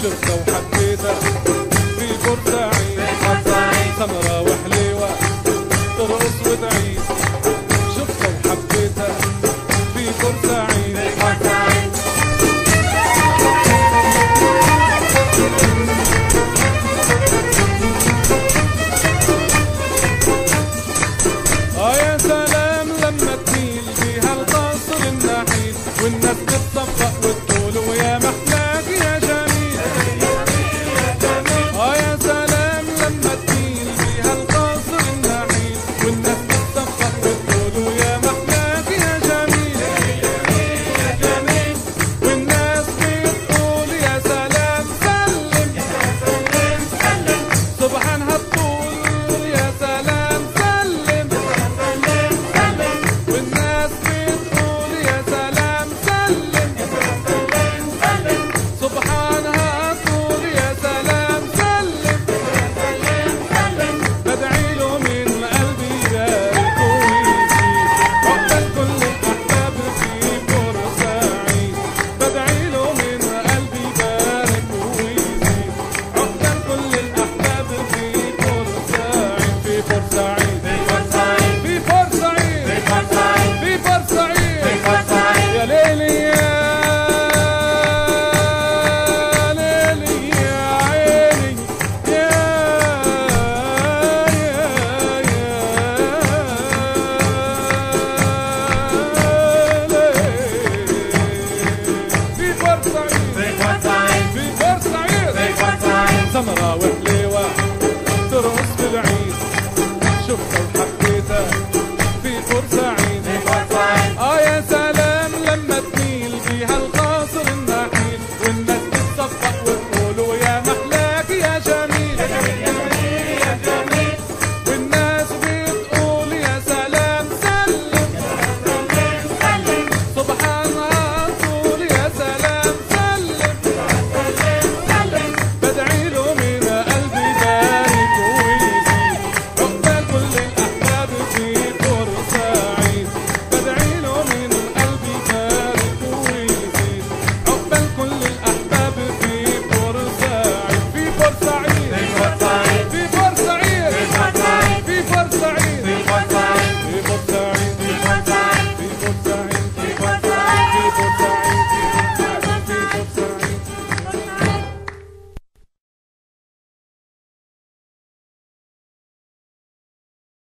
شفتها وحبيتها في بورسعيد سمرة وحليوة ترقص وتعيد شفتها وحبيتها في بورسعيد اه يا سلام لما تميل بيها القصر النحيل والناس تتصفق وتقول ويا محلاك يا جميل اه يا سلام لما تميل بيها القصر النحيل والناس تتصفق وتقول ويا محلاك يا جميل والناس بتقول يا سلام سلم سبحان هالطول يا سلام سلم والناس بتقول يا سلام سلم سبحانها تقول يا سلام سلم بدعي له من قلبي يبارك ويزيد عقبال كل الاحباب في بورسعيد بدعي له من قلبي يبارك ويزيد عقبال كل الاحباب في بورسعيد في بورسعيد في بورسعيد في بورسعيد يا ليلي يا ليلي يا عيني يا يا يا في بورسعيد في بورسعيد سمرة